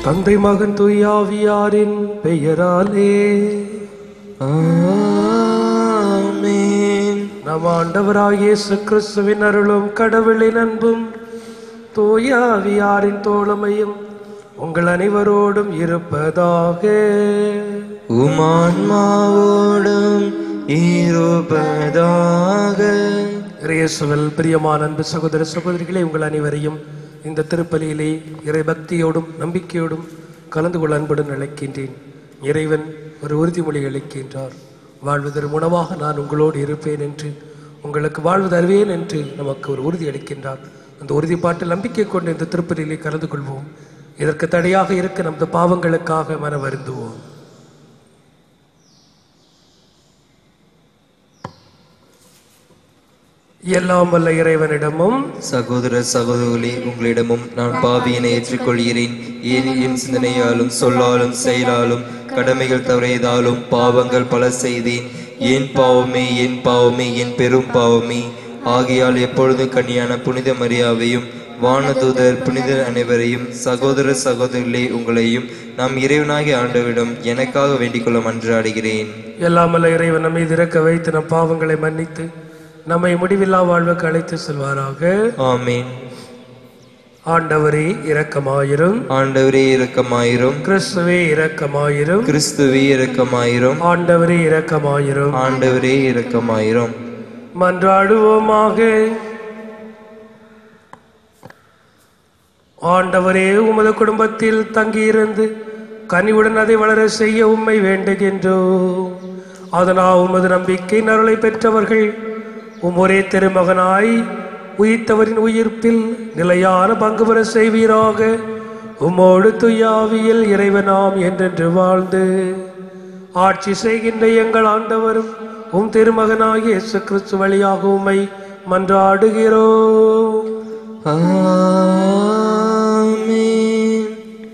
தந்தை மகன் தூயாவியாரின் பெயராலே ஆமென் நம் ஆண்டவராகிய இயேசு கிறிஸ்துவின் அருளும் கடவுளின் அன்பும் தூயாவியாரின் தோழமையும் உங்கள் அனைவரோடும் இருப்பதாக உமான்மாவோடும் இருப்பதாக இயேசுவில் பிரியமான அன்பு சகோதர சகோதரிகளே உங்கள் அனைவரையும் இந்த திருப்பலியிலே இறை பக்தியோடும் நம்பிக்கையோடும் கலந்து கொள்ள அன்புடன் அழைக்கின்றேன் இறைவன் ஒரு உறுதிமொழி அளிக்கின்றார் வாழ்வு தரும் உணவாக நான் உங்களோடு இருப்பேன் என்று உங்களுக்கு வாழ்வு தருவேன் என்று நமக்கு ஒரு உறுதி அளிக்கின்றார் அந்த உறுதிப்பாட்டில் நம்பிக்கை கொண்டு இந்த திருப்பலியிலே கலந்து கொள்வோம் இதற்கு தடையாக இருக்க நமது பாவங்களுக்காக மன வருந்துவோம் எல்லாம் வல்ல இறைவனிடமும் சகோதர சகோதரிகளே உங்களிடமும் நான் பாவியனை ஏற்றுக்கொள்கிறேன் ஏன் என் சிந்தனையாலும் சொல்லாலும் செயலாலும் கடமைகள் தவறியதாலும் பாவங்கள் பல செய்தேன் என் பாவமே என் பாவமே என் பெரும் பாவமே ஆகையால் எப்பொழுது கன்னியான புனித மரியாவையும் வானதூதர் புனிதர் அனைவரையும் சகோதர சகோதரிகளே உங்களையும் நாம் இறைவனாகிய ஆண்டவரிடம் எனக்காக வேண்டிக் கொள்ள மன்றாடுகிறேன் எல்லாம் வல்ல இறைவன் நம்மை திறக்க வைத்து நம் பாவங்களை மன்னித்து நம்மை முடிவில்லா வாழ்வுக்கு அழைத்து செல்வாராக ஆமீன் ஆண்டவரே இரக்கமாயிரும் ஆண்டவரே இரக்கமாயிரும் கிறிஸ்துவே இரக்கமாயிரும் கிறிஸ்துவே இரக்கமாயிரும் ஆண்டவரே இரக்கமாயிரும் ஆண்டவரே இரக்கமாயிரும் மன்றாடுவோமாக ஆண்டவரே உமது குடும்பத்தில் தங்கியிருந்து கனிவுடன் அதை வளர செய்ய உம்மை வேண்டுகின்றோம் அதனால் உமது நம்பிக்கை நரலை பெற்றவர்கள் உம் ஒரே திருமகனாய் உயிர்த்தவரின் உயிர்ப்பில் நிலையான பங்கு பெற செய்வீராக உம்மோடு துயாவியில் இறைவனாம் என்றென்று வாழ்ந்து ஆட்சி செய்கின்ற எங்கள் ஆண்டவரும் உம் திருமகனாகிய இயேசு கிறிஸ்து வழியாக உம்மை மன்றாடுகிறோம் ஆமென்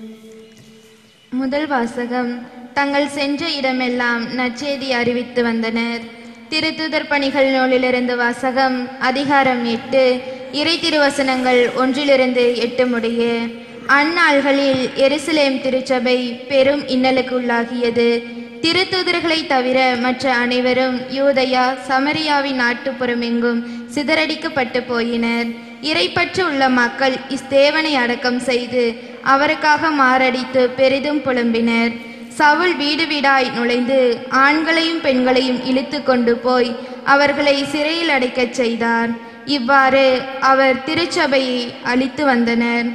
முதல் வாசகம் தங்கள் சென்ற இடமெல்லாம் நற்செய்தி அறிவித்து வந்தனர் திருத்துதர் பணிகள் நூலிலிருந்து வாசகம் அதிகாரம் எட்டு இறை திருவசனங்கள் ஒன்றிலிருந்து எட்டு முடிய அந்நாள்களில் எருசலேம் திருச்சபை பெரும் இன்னலுக்கு உள்ளாகியது திருத்தூதர்களை தவிர மற்ற அனைவரும் யூதயா சமரியாவின் நாட்டுப்புறம் எங்கும் சிதறடிக்கப்பட்டு போயினர் இறைப்பற்று உள்ள மக்கள் இஸ்தேவனை அடக்கம் செய்து அவருக்காக மாரடித்து பெரிதும் புலம்பினர் சவுல் வீடு வீடாய் நுழைந்து ஆண்களையும் பெண்களையும் இழுத்து கொண்டு போய் அவர்களை சிறையில் அடைக்கச் செய்தார் இவ்வாறு அவர் திருச்சபையை அழித்து வந்தனர்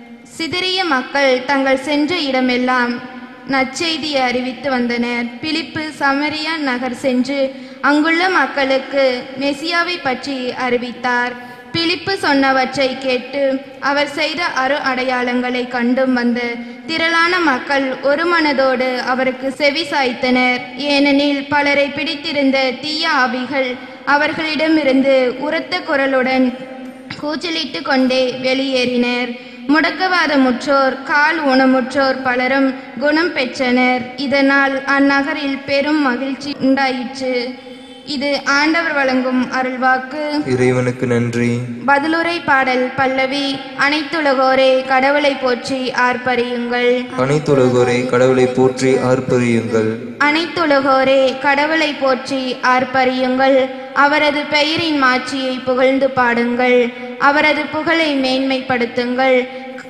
சிதறிய மக்கள் தங்கள் சென்ற இடமெல்லாம் நற்செய்தியை அறிவித்து வந்தனர் பிலிப்பு சமரியா நகர் சென்று அங்குள்ள மக்களுக்கு மெசியாவை பற்றி அறிவித்தார் பிலிப்பு சொன்னவற்றை கேட்டு அவர் செய்த அரு அடையாளங்களை கண்டும் வந்த திரளான மக்கள் ஒரு மனதோடு அவருக்கு செவி சாய்த்தனர் ஏனெனில் பலரை பிடித்திருந்த தீய ஆவிகள் அவர்களிடமிருந்து உரத்த குரலுடன் கூச்சலிட்டு கொண்டே வெளியேறினர் முடக்கவாத முற்றோர் கால் ஊனமுற்றோர் பலரும் குணம் பெற்றனர் இதனால் அந்நகரில் பெரும் மகிழ்ச்சி உண்டாயிற்று இது ஆண்டவர் வழங்கும் அருள்வாக்கு இறைவனுக்கு நன்றி பதிலுரை பாடல் பல்லவி அனைத்துலகோரே கடவுளை போற்றி ஆர்ப்பரியுங்கள் அனைத்துலகோரை கடவுளை போற்றி ஆர்ப்பரியுங்கள் அனைத்துலகோரே கடவுளை போற்றி ஆர்ப்பரியுங்கள் அவரது பெயரின் மாட்சியை புகழ்ந்து பாடுங்கள் அவரது புகழை மேன்மைப்படுத்துங்கள்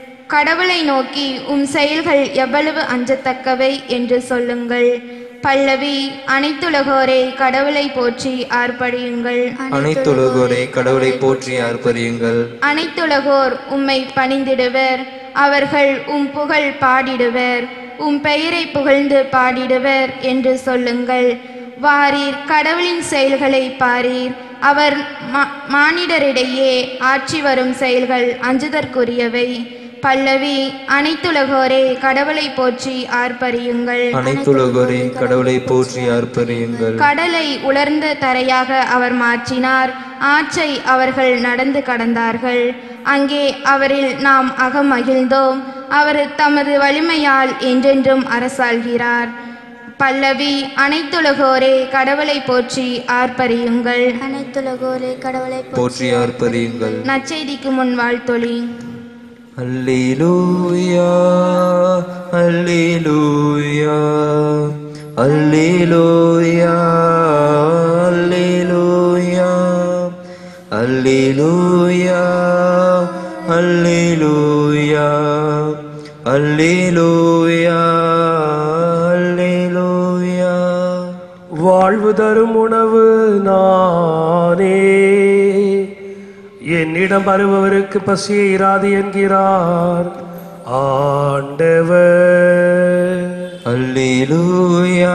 கடவுளை நோக்கி உம் செயல்கள் எவ்வளவு அஞ்சத்தக்கவை என்று சொல்லுங்கள் பல்லவி அனைத்துலகோரே கடவுளை போற்றி ஆர்ப்பரியுங்கள் அனைத்துலகோரை கடவுளை போற்றி ஆர்ப்பரியுங்கள் அனைத்துலகோர் உம்மை பணிந்திடுவர் அவர்கள் உம் புகழ் பாடிடுவர் உம் பெயரை புகழ்ந்து பாடிடுவர் என்று சொல்லுங்கள் வாரீர் கடவுளின் செயல்களை பாரீர் அவர் மா- மானிடரிடையே ஆற்றி வரும் செயல்கள் அஞ்சுதற்குரியவை பல்லவி அனைத்துலகோரே கடவுளை போற்றி ஆர்ப்பரியுங்கள் அனைத்துலகோரை கடவுளை போற்றி ஆர்ப்பரியுங்கள் கடலை உலர்ந்த தரையாக அவர் மாற்றினார் ஆற்றை அவர்கள் நடந்து கடந்தார்கள் அங்கே அவரில் நாம் அகமகிழ்ந்தோம் அவர் தமது வலிமையால் என்றென்றும் அரசாள்கிறார் பல்லவி அனைத்துலகோரே கடவுளை போற்றி ஆர்ப்பரியுங்கள் அனைத்துலகோரே கடவுளை போற்றி ஆர்ப்பரியுங்கள் நற்செய்திக்கு முன் வாழ்த்தொழி அல்லேலூயா அல்லேலூயா அல்லேலூயா அல்லேலூயா அல்லேலூயா அல்லேலூயா அல்லேலூயா அல்லேலூயா வாழ்வு தரும் உணவு நானே என்னிடம் வருபவருக்கு பசியே இராது என்கிறார் ஆண்டவர் அல்லேலூயா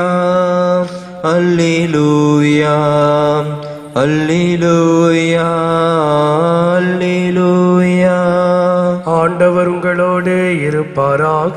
அல்லேலூயா அல்லேலூயா அல்லேலூயா ஆண்டவர் உங்களோடு இருப்பாராக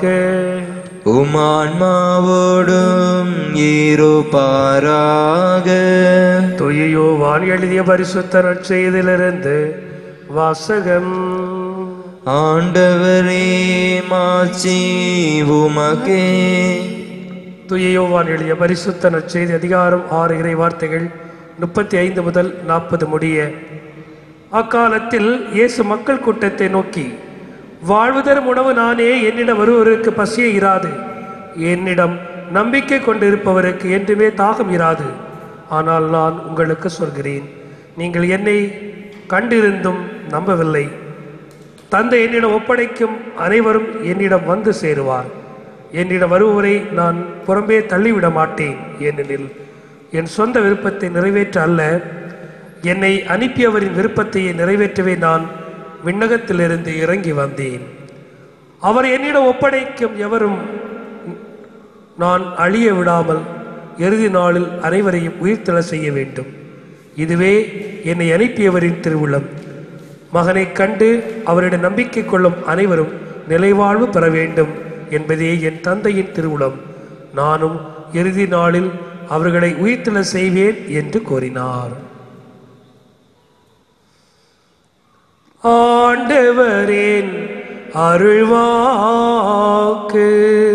உமான்மாவோடும் இருப்பாராக தொய்யோவான் எழுதிய பரிசுத்த நற்செய்திலிருந்து வாசகம் ஆண்டவரே மாட்சி உமக்கே துயயோவான் எழுதிய பரிசுத்த நற்செய்தி அதிகாரம் ஆறு இறை வார்த்தைகள் முப்பத்தி ஐந்து முதல் நாற்பது முடிய அக்காலத்தில் இயேசு மக்கள் கூட்டத்தை நோக்கி வாழ்வுதரும் உணவு நானே என்னிடம் வருவருக்கு பசியே இராது என்னிடம் நம்பிக்கை கொண்டிருப்பவருக்கு என்றுமே தாகம் இராது ஆனால் நான் உங்களுக்கு சொல்கிறேன் நீங்கள் என்னை கண்டிருந்தும் நம்பவில்லை தந்தை என்னிடம் ஒப்படைக்கும் அனைவரும் என்னிடம் வந்து சேருவார் என்னிடம் வருபவரை நான் புறம்பே தள்ளிவிட மாட்டேன் ஏனெனில் என் சொந்த விருப்பத்தை நிறைவேற்ற அல்ல என்னை அனுப்பியவரின் விருப்பத்தையே நிறைவேற்றவே நான் விண்ணகத்திலிருந்து இறங்கி வந்தேன் அவர் என்னிடம் ஒப்படைக்கும் எவரும் நான் அழிய விடாமல் இறுதி நாளில் அனைவரையும் உயிர்த்தெழ செய்ய வேண்டும் இதுவே என்னை அனுப்பியவரின் திருவுளம் மகனைக் கண்டு அவரிடம் நம்பிக்கை கொள்ளும் அனைவரும் நிலைவாழ்வு பெற வேண்டும் என்பதே என் தந்தையின் திருவுளம் நானும் இறுதி நாளில் அவர்களை உயிர்த்தெழ செய்வேன் என்று கூறினார் ஆண்டவரின் அருள்வாக்கு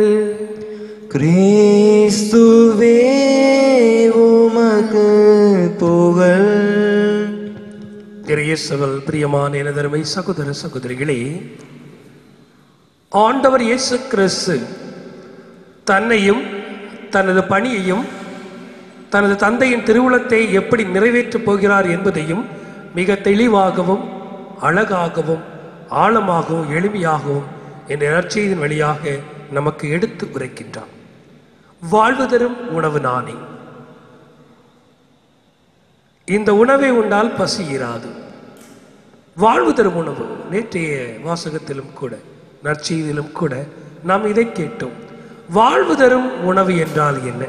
கிறிஸ்துவே உமக்கு புகழ் இயேசுவல் பிரியமான எனதருமை சகோதர சகோதரிகளே ஆண்டவர் இயேசு கிறிஸ்து தன்னையும் தனது பணியையும் தனது தந்தையின் திருவுளத்தை எப்படி நிறைவேற்றப் போகிறார் என்பதையும் மிக தெளிவாகவும் அழகாகவும் ஆழமாகவும் எளிமையாகவும் என்ற நற்செய்தியின் வழியாக நமக்கு எடுத்து உரைக்கின்றார் வாழ்வு தரும் உணவு நானே இந்த உணவை உண்டால் பசி இராது வாழ்வு தரும் உணவு நேற்றைய வாசகத்திலும் கூட நற்செய்தியிலும் கூட நாம் இதை கேட்டோம் வாழ்வு தரும் உணவு என்றால் என்ன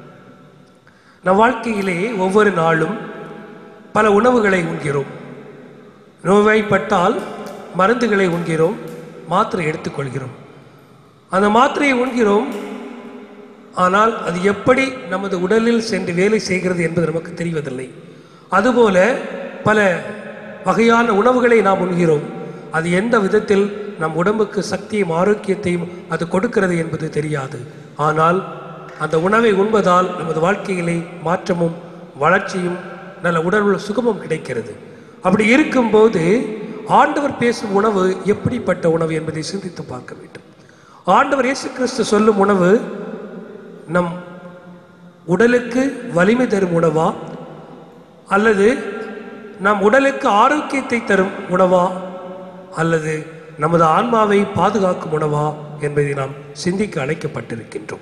நம் வாழ்க்கையிலே ஒவ்வொரு நாளும் பல உணவுகளை உண்கிறோம் நோய்வாய்ப்பட்டால் மருந்துகளை உண்கிறோம் மாத்திரை எடுத்துக்கொள்கிறோம் அந்த மாத்திரையை உண்கிறோம் ஆனால் அது எப்படி நமது உடலில் சென்று வேலை செய்கிறது என்பது நமக்கு தெரிவதில்லை அதுபோல பல வகையான உணவுகளை நாம் உண்கிறோம் அது எந்த விதத்தில் நம் உடம்புக்கு சக்தியும் ஆரோக்கியத்தையும் அது கொடுக்கிறது என்பது தெரியாது ஆனால் அந்த உணவை உண்பதால் நமது வாழ்க்கையிலே மாற்றமும் வளர்ச்சியும் நல்ல உடல் சுகமும் கிடைக்கிறது அப்படி இருக்கும்போது ஆண்டவர் பேசும் உணவு எப்படிப்பட்ட உணவு என்பதை சிந்தித்து பார்க்க வேண்டும் ஆண்டவர் இயேசு கிறிஸ்து சொல்லும் உணவு நம் உடலுக்கு வலிமை தரும் உணவா அல்லது நம் உடலுக்கு ஆரோக்கியத்தை தரும் உணவா அல்லது நமது ஆன்மாவை பாதுகாக்கும் உணவா என்பதை நாம் சிந்திக்க அழைக்கப்பட்டிருக்கின்றோம்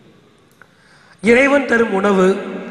இறைவன் தரும் உணவு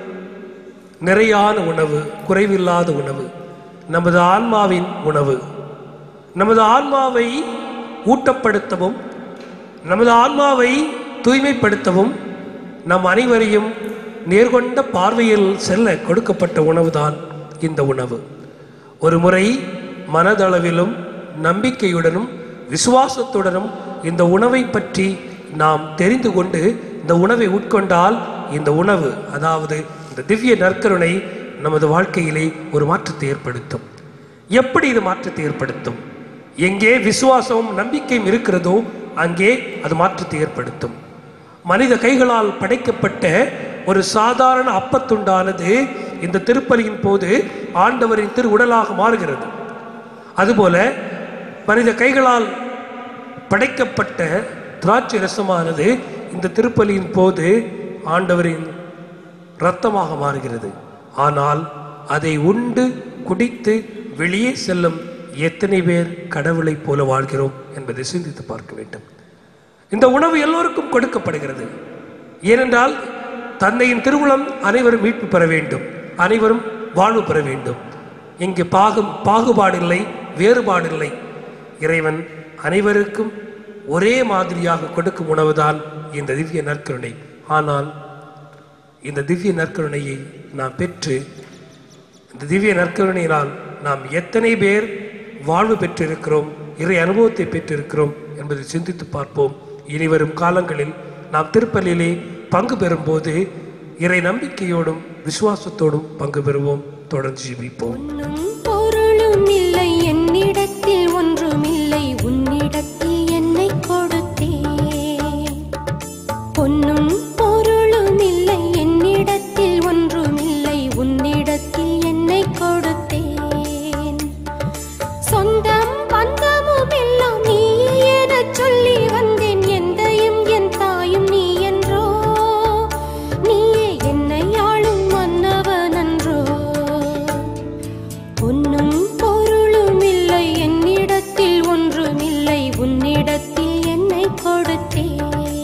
நிறையான உணவு குறைவில்லாத உணவு நமது ஆன்மாவின் உணவு நமது ஆன்மாவை ஊட்டப்படுத்தவும் நமது ஆன்மாவை தூய்மைப்படுத்தவும் நம் அனைவரையும் நேர்கொண்ட பார்வையில் செல்ல கொடுக்கப்பட்ட உணவுதான் இந்த உணவு ஒரு முறை மனதளவிலும் நம்பிக்கையுடனும் விசுவாசத்துடனும் இந்த உணவை பற்றி நாம் தெரிந்து கொண்டு இந்த உணவை உட்கொண்டால் இந்த உணவு அதாவது இந்த திவ்ய நற்கருணை நமது வாழ்க்கையிலே ஒரு மாற்றத்தை ஏற்படுத்தும் எப்படி இது மாற்றத்தை ஏற்படுத்தும் எங்கே விசுவாசமும் நம்பிக்கையும் இருக்கிறதோ அங்கே அது மாற்றத்தை ஏற்படுத்தும் மனித கைகளால் படைக்கப்பட்ட ஒரு சாதாரண அப்பத்துண்டானது இந்த திருப்பலியின் போது ஆண்டவரின் திரு உடலாக மாறுகிறது அதுபோல மனித கைகளால் படைக்கப்பட்ட திராட்சை ரசமானது இந்த திருப்பலியின் போது ஆண்டவரின் இரத்தமாக மாறுகிறது ஆனால் அதை உண்டு குடித்து வெளியே செல்லும் எத்தனை பேர் கடவுளைப் போல வாழ்கிறோம் என்பதை சிந்தித்து பார்க்க வேண்டும் இந்த உணவு எல்லோருக்கும் கொடுக்கப்படுகிறது ஏனென்றால் தந்தையின் திருவுளம் அனைவரும் மீட்பு பெற வேண்டும் அனைவரும் வாழ்வு பெற வேண்டும் இங்கு பாகும் பாகுபாடில்லை வேறுபாடில்லை இறைவன் அனைவருக்கும் ஒரே மாதிரியாக கொடுக்கும் உணவுதான் இந்த திவ்ய நற்கருணை ஆனால் இந்த திவ்ய நற்கருணையை நாம் பெற்று இந்த திவ்ய நற்கருணையினால் நாம் எத்தனை பேர் வாழ்வு பெற்றிருக்கிறோம் இறை அனுபவத்தை பெற்றிருக்கிறோம் என்பதை சிந்தித்து பார்ப்போம் இனிவரும் காலங்களில் நாம் திருப்பலியிலே பங்கு பெறும்போது இறை நம்பிக்கையோடும் விசுவாசத்தோடும் பங்கு பெறுவோம் தொடர்ந்து ஜீவிப்போம் பொன்னும் பொருளும் இல்லை என்னிடத்தில் ஒன்றுமில்லை உன்னிடத்தில் என்னை கொடுத்தேன் பொன்னும் பொருளும் இல்லை என்னிடத்தில் ஒன்றுமில்லை உன்னிடத்தில் என்னை கொடுத்தேன் சொந்தம் பந்தமும் எல்லாம் நீ எனச் சொல்லி வந்தேன் எந்தையும் என் தாயும் நீ என்றோ நீயே என்னை ஆளும் மன்னவனன்றோ பொன்னும் பொருளும் இல்லை என்னிடத்தில் ஒன்றுமில்லை உன்னிடத்தில் என்னை கொடுத்தேன்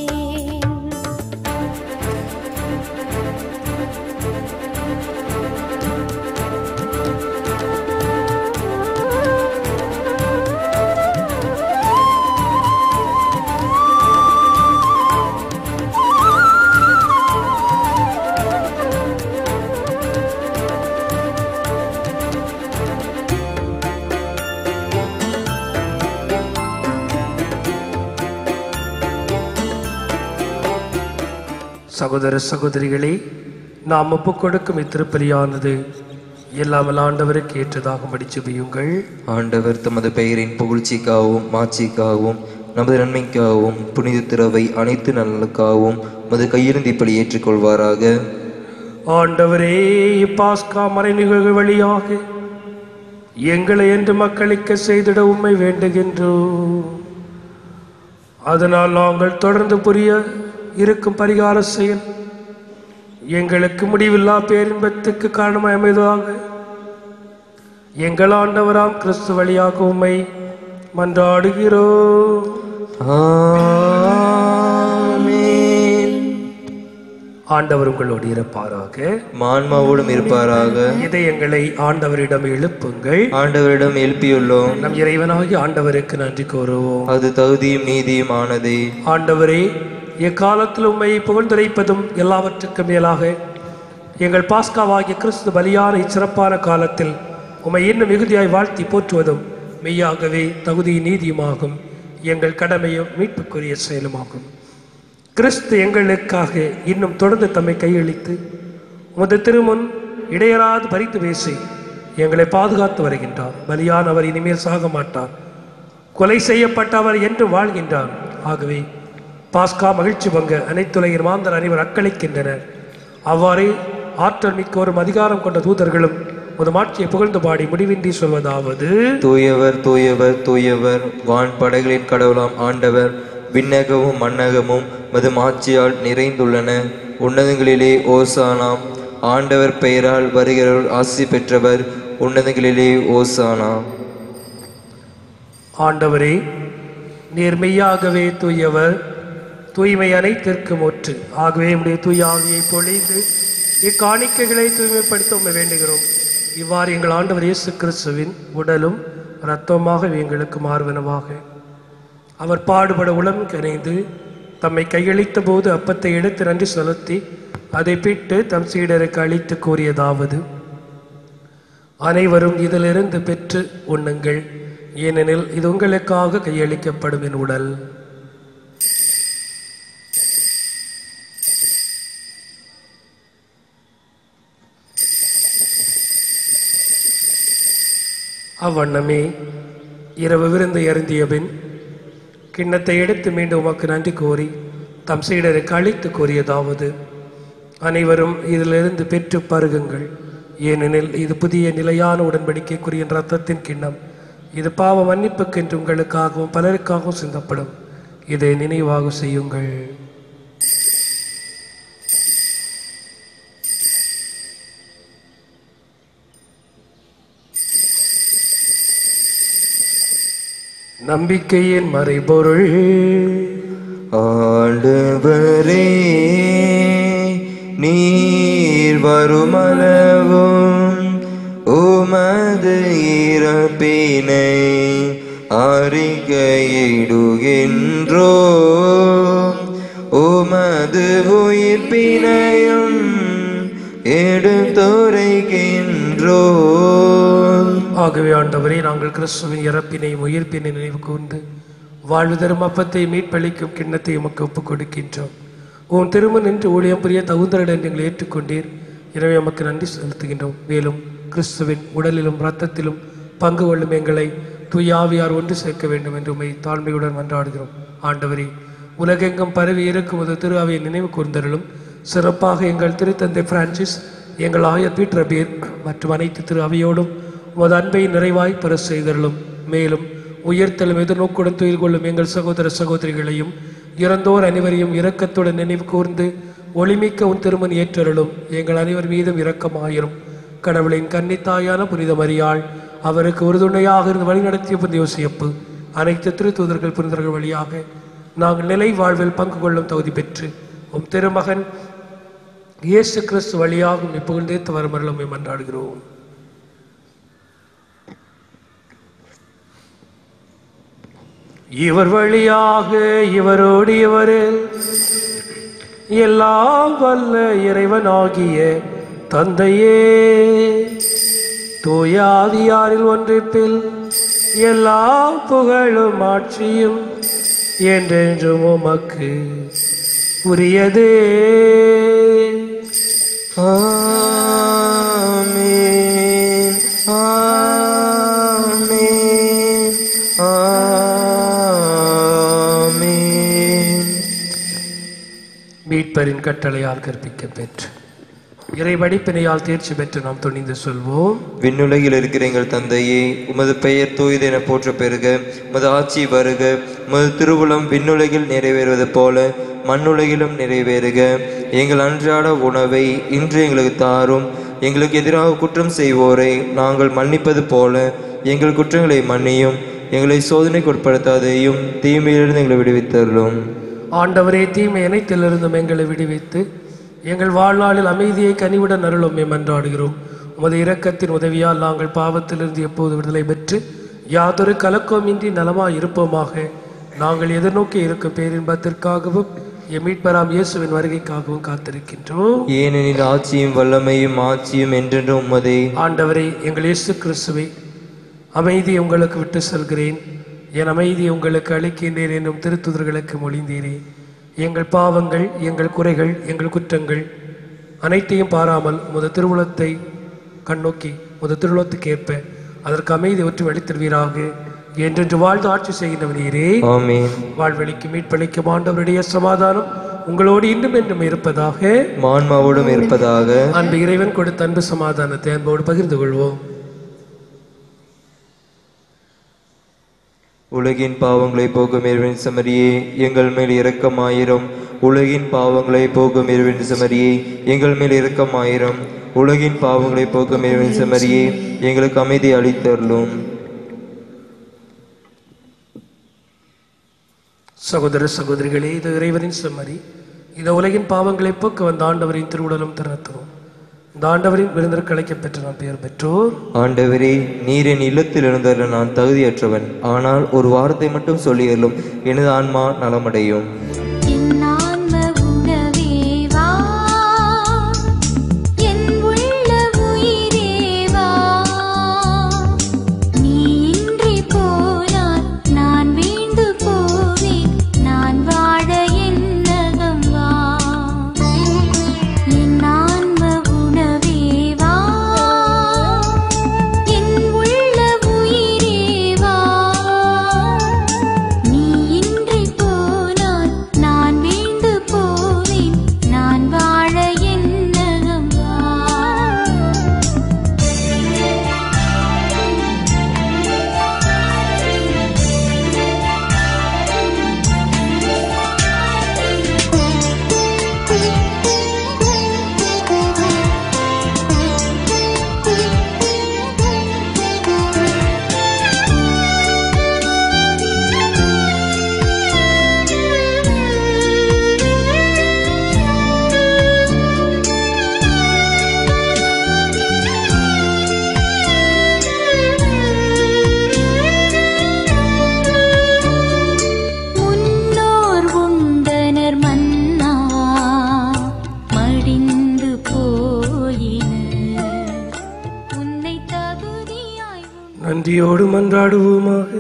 சகோதர சகோதரிகளே நாம் ஒப்புக் கொடுக்கும் இத்திருப்பலியானது எல்லாமல் ஆண்டவருக்கு ஏற்றதாகும்படி ஜெபியுங்கள் ஆண்டவர் தமது பெயரின் புகழ்ச்சிக்காகவும் மாட்சிக்காகவும் நமது நன்மைக்காகவும் புனித திறவை அனைத்து நலனுக்காகவும் மது கையிருந்திப்படி ஏற்றுக்கொள்வாராக ஆண்டவரே இப்பாஸ்கா மறை நிகழ்வு வழியாக எங்களை என்று மக்களிக்க செய்திட உம்மை வேண்டுகின்றோம் அதனால் நாங்கள் தொடர்ந்து புரிய இருக்கும் பரிகார செயல் எங்களுக்கு முடிவில்லா பேரின்பத்துக்கு காரணமாய் அமைவதாக எங்கள் ஆண்டவராம் கிறிஸ்து வழியாக உம்மை மன்றாடுகிறோம் ஆமென். ஆண்டவர் உங்களோடு இருப்பாராக மான்மாவோடும் இருப்பாராக இதயங்களை ஆண்டவரிடம் எழுப்புங்கள் ஆண்டவரிடம் எழுப்பியுள்ளோம் நம் இறைவனாகி ஆண்டவருக்கு நன்றி கூறுவோம் அது தகுதியும் நீதியும் ஆனதே ஆண்டவரே எக்காலத்தில் உம்மை புகழ்ந்துரைப்பதும் எல்லாவற்றுக்கும் மேலாக எங்கள் பாஸ்காவாகிய கிறிஸ்து பலியான இச்சிறப்பான காலத்தில் உம்மை இன்னும் மிகுதியாய் வாழ்த்தி போற்றுவதும் மெய்யாகவே தகுதி நீதியுமாகும் எங்கள் கடமையும் மீட்புக்குரிய செயலுமாகும் கிறிஸ்து எங்களுக்காக இன்னும் தொடர்ந்து தம்மை கையளித்து உமது திருமுன் இடையராது பறித்து பேசி எங்களை பாதுகாத்து வருகின்றார் பலியானவர் இனிமேல் சாக மாட்டார் கொலை செய்யப்பட்ட அவர் என்று வாழ்கின்றார் ஆகவே பாஸ்கா மகிழ்ச்சி பங்கு அனைத்துலகின் மாந்தர் அனைவர் அக்களிக்கின்றனர் அவ்வாறே ஆற்றல் மிக்கோரும் அதிகாரம் கொண்ட தூதர்களும் ஒரு மாட்சியை புகழ்ந்து பாடி முடிவின்றி சொல்வதாவது தூயவர் தூயவர் தூயவர் வான் படைகளின் கடவுளாம் ஆண்டவர் விண்ணகமும் மண்ணகமும் மது மாட்சியால் நிறைந்துள்ளன உன்னதங்களிலே ஓசானாம் ஆண்டவர் பெயரால் வருகிறவர் ஆசி பெற்றவர் உன்னதங்களிலே ஓசானாம் ஆண்டவரே நீர் மெய்யாகவே தூயவர் தூய்மை அனைத்திற்கும் ஒற்று ஆகவே உடைய தூய ஆவியை பொழிந்து இக்காணிக்கைகளை தூய்மைப்படுத்த உம்மை வேண்டுகிறோம் இவ்வாறு எங்கள் ஆண்டவர் இயேசு கிறிஸ்துவின் உடலும் இரத்தமாக எங்களுக்கு மாறுவனவாக அவர் பாடுபட உளம் கரைந்து தம்மை கையளித்த போது அப்பத்தை எடுத்து நன்றி செலுத்தி அதை பிட்டு தம் சீடருக்கு அளித்து கூறியதாவது அனைவரும் இதிலிருந்து பெற்று உண்ணுங்கள் ஏனெனில் இது உங்களுக்காக கையளிக்கப்படும் என் உடல் அவ்வண்ணமே இரவு விருந்து அருந்திய பின் கிண்ணத்தை எடுத்து மீண்டும் உமக்கு நன்றி கூறி தம் சீடருக்கு அளித்து கூறியதாவது அனைவரும் இதிலிருந்து பெற்று பருகுங்கள் ஏனெனில் இது புதிய நிலையான உடன்படிக்கைக்குரிய ரத்தத்தின் கிண்ணம் இது பாவ மன்னிப்புக்கென்று உங்களுக்காகவும் பலருக்காகவும் சிந்தப்படும் இதை நினைவாக செய்யுங்கள் நம்பிக்கையின் மறைபொருள் ஆண்டவரே நீர் வருமளவும் உமது இறப்பினை அறிக்கையிடுகின்றோ உமது உயிர்ப்பினையும் எடுத்துரைக்கின்றோ ஆகவே ஆண்டவரே நாங்கள் கிறிஸ்துவின் இறப்பினையும் உயிர்ப்பினை நினைவு கூர்ந்து வாழ்வு தரும் அப்பத்தை மீட்பளிக்கும் கிண்ணத்தை உமக்கு ஒப்புக் கொடுக்கின்றோம் உன் திருமண் நின்று ஊழியம் புரிய தகுந்தரிடம் எங்களை ஏற்றுக்கொண்டீர் எனவே உமக்கு நன்றி செலுத்துகின்றோம் மேலும் கிறிஸ்துவின் உடலிலும் இரத்தத்திலும் பங்கு கொள்ளும் எங்களை தூயாவியார் ஒன்று சேர்க்க வேண்டும் என்று உம்மை தாழ்மையுடன் மன்றாடுகிறோம் ஆண்டவரே உலகெங்கும் பரவி இருக்கும் ஒரு திரு அவையை நினைவு கூர்ந்தருளும் சிறப்பாக எங்கள் திருத்தந்தை பிரான்சிஸ் எங்கள் ஆயர் பீட்டர் பீர் மற்றும் அனைத்து திரு அவையோடும் உமது அன்பை நிறைவாய் பெற செய்தருளும் மேலும் உயர்த்தலும் எதிர்நோக்குடன் துயில் கொள்ளும் எங்கள் சகோதர சகோதரிகளையும் இறந்தோர் அனைவரையும் இரக்கத்துடன் நினைவு கூர்ந்து ஒளிமிக்க உன் திருமண் ஏற்றருளும் எங்கள் அனைவர் மீதும் இரக்கமாயிரும் கடவுளின் கன்னித்தாயான புனித மரியாள் அவருக்கு உறுதுணையாக இருந்து வழிநடத்திய புனித யோசியப்பு அனைத்து திருத்தூதர்கள் புனிதர்கள் வழியாக நாங்கள் நிலை வாழ்வில் பங்கு கொள்ளும் தகுதி பெற்று உம் திருமகன் இயேசு கிறிஸ்து வழியாக உம்மை புகழ்ந்தேத்து வரமருளும் மன்றாடுகிறோம் இவர் வழியாக இவரோடு இவரில் எல்லாம் வல்ல இறைவனாகிய தந்தையே தூயாதியாரில் ஒன்றிப்பில் எல்லா புகழும் ஆட்சியும் என்றென்றும் உமக்கு உரியதே ஆமென் ஆமென் ஆமென் மீட்பரின் கட்டளையால் கற்பிக்க பெற்று இறை வடிப்பினையால் தேர்ச்சி பெற்று நாம் துணிந்து சொல்வோம் விண்ணுலகில் இருக்கிற எங்கள் தந்தையே உமது பெயர் தூயது என போற்ற பெறுக உமது ஆட்சி வருக உமது திருவுளம் விண்ணுலகில் நிறைவேறுவது போல மண்ணுலகிலும் நிறைவேறுக எங்கள் அன்றாட உணவை இன்று எங்களுக்கு தாரும் எங்களுக்கு எதிராக குற்றம் செய்வோரை நாங்கள் மன்னிப்பது போல எங்கள் குற்றங்களை மன்னியும் எங்களை சோதனைக்கு உட்படுத்தாதையும் தீமையிலிருந்து எங்களை விடுவித்தருளும் ஆண்டவரே தீமை அனைத்திலிருந்தும் எங்களை விடுவித்து எங்கள் வாழ்நாளில் அமைதியை கனிவுடன் அருளும் மன்றாடுகிறோம் உமது இரக்கத்தின் உதவியால் நாங்கள் பாவத்திலிருந்து எப்போது விடுதலை பெற்று யாதொரு கலக்கமின்றி நலமாய் இருப்போமாக நாங்கள் எதிர்நோக்கி இருக்கும் பேரின்பத்திற்காகவும் எம் மீட்பராம் இயேசுவின் வருகைக்காகவும் காத்திருக்கின்றோம் ஏனெனில் ஆட்சியும் வல்லமையும் ஆட்சியும் என்றென்றும் உமதே ஆண்டவரே எங்கள் இயேசு கிறிஸ்துவை அமைதியை உங்களுக்கு விட்டு செல்கிறேன் என் அமைதியை உங்களுக்கு அளிக்கின்றேன் என்னும் திருத்துதர்களுக்கு மொழிந்தீரே எங்கள் பாவங்கள் எங்கள் குறைகள் எங்கள் குற்றங்கள் அனைத்தையும் பாராமல் உமது திருவுளத்தை கண்ணோக்கி உமது திருவுளத்துக்கு ஏற்ப அதற்கு அமைதி ஒற்றி அளித்திருவீராக என்றென்று வாழ்ந்து ஆட்சி செய்கின்றவனீரே ஆமென் வாழ்வழிக்கும் மீட்பளிக்கும் ஆண்டவருடைய சமாதானம் உங்களோடு இன்னும் என்றும் இருப்பதாக மான்மாவோடும் இருப்பதாக அன்பு இறைவன் கொடுத்த அன்பு சமாதானத்தை அன்போடு பகிர்ந்து கொள்வோம் உலகின் பாவங்களை போக்கும் இறைவன் சமரியே எங்கள் மேல் இரக்கமாயிரம் உலகின் பாவங்களை போக்கும் இறைவன் சமரியே எங்கள் மேல் இரக்கமாயிரம் உலகின் பாவங்களை போக்கும் இறைவன் சமரியே எங்களுக்கு அமைதி அளித்தருளும் சகோதர சகோதரிகளே இது இறைவனின் செம்மறி இந்த உலகின் பாவங்களை போக்க வந்த ஆண்டவரின் திருவுடலும் திறத்துவோம் இந்த ஆண்டவரின் விருந்திற்கு அழைக்கப் பெற்ற நாம் பெயர் பெற்றோர் ஆண்டவரே நீர் என் இல்லத்தில் எழுந்தருள நான் தகுதியற்றவன் ஆனால் ஒரு வார்த்தை மட்டும் சொல்லியருளும் எனது ஆன்மா நலமடையும் என் ஆன்ம உணவே வா என் உள்ள உயிரே வா நீ இன்றி போனால் நான் வீழ்ந்து போவேன் நான் வாழ என்னகம் வா என் ஆன்ம உணவே வா என் உள்ள உயிரே வா நீ இன்றி போனால் நன்றியோடு மன்றாடுவோமாக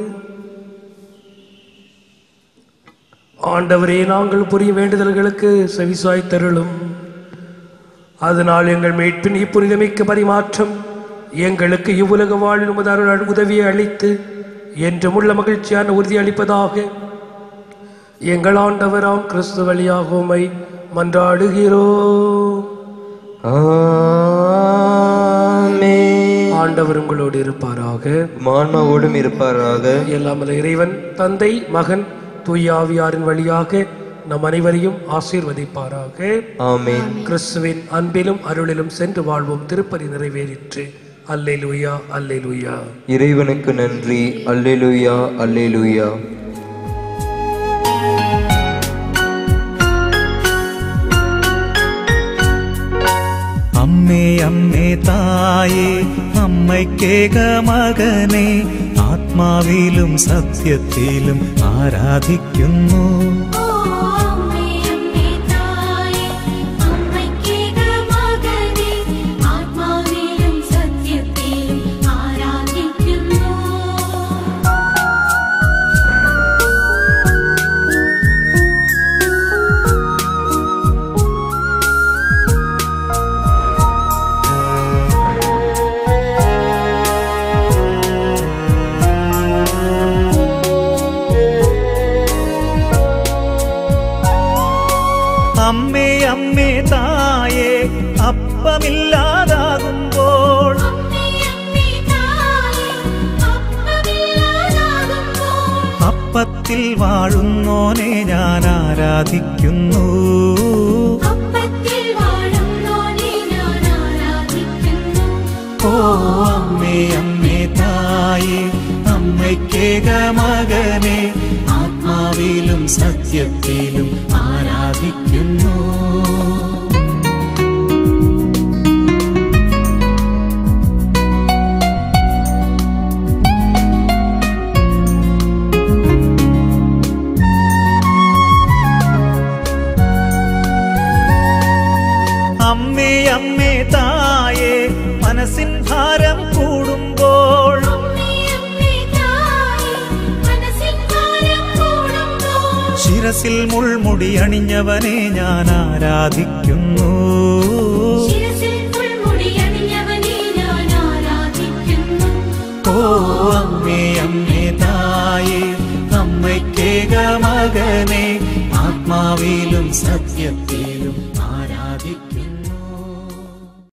ஆண்டவரே நாங்கள் புரிய வேண்டுதல்களுக்கு செவிசாய் தருளும் அதனால் எங்கள் மீட்பின் இப்புனிதமிக்க பரிமாற்றம் எங்களுக்கு இவ்வுலக வாழ்வில் உமது அருள் உதவியை அளித்து என்றும் உள்ள மகிழ்ச்சியான உறுதி அளிப்பதாக எங்கள் ஆண்டவராம் கிறிஸ்து வழியாக உம்மை மன்றாடுகிறோம் ஆமென். ஆண்டவர் உங்களோடு இருப்பாராக மான்மாவோடும் இருப்பாராக எல்லாம் வல்ல இறைவன் தந்தை மகன் தூயாவியாரின் வழியாக நம் அனைவரையும் ஆசீர்வதிப்பாராக ஆமென் கிறிஸ்துவின் அன்பிலும் அருளிலும் சென்று வாழ்வோம் திருப்பதி நிறைவேறிற்று அல்லேலூயா அல்லேலூயா இறைவனுக்கு நன்றி அல்லேலூயா அல்லேலூயா അമ്മേ അമ്മേ തായേ അമ്മയ്ക്കേക മകനെ ആത്മാവിലും സത്യത്തിലും ആരാധിക്കുന്നു ഓ അമ്മേ അമ്മേ തായേ അമ്മയ്ക്കേക മകനേ ആത്മാവിലും സത്യത്തിലും ആരാധിക്കുന്നു അമ്മേ അമ്മേ തായേ അപ്പമില്ലാതാകുമ്പോൾ അമ്മേ അമ്മേ തായേ അപ്പമില്ലാതാകുമ്പോൾ അപ്പത്തിൽ വാഴുന്നോനെ ഞാൻ ആരാധിക്കുന്നു അപ്പത്തിൽ വാഴുന്നോനെ ഞാൻ ആരാധിക്കുന്നു ഓ അമ്മേ അമ്മേ തായേ അമ്മയ്ക്കേക മകനെ ആത്മാവിലും സത്യത്തിലും ആരാധിക്കുന്നു അമ്മേ അമ്മേ തായേ മനസ്സിൻ ഭാരം കൂടുമ്പോൾ അമ്മേ അമ്മേ തായേ മനസ്സിൻ ഭാരം കൂടുമ്പോൾ ശിരസിൽ മുൾമുടി അണിഞ്ഞവനെ ഞാൻ ആരാധിക്കുന്നു ശിരസിൽ പുൽമുടി അണിഞ്ഞവനെ ഞാൻ ആരാധിക്കുന്നു ഓ അമ്മേ അമ്മേ തായേ അമ്മയ്ക്കേക മകനെ ആത്മാവിലും സത്യത്തിലും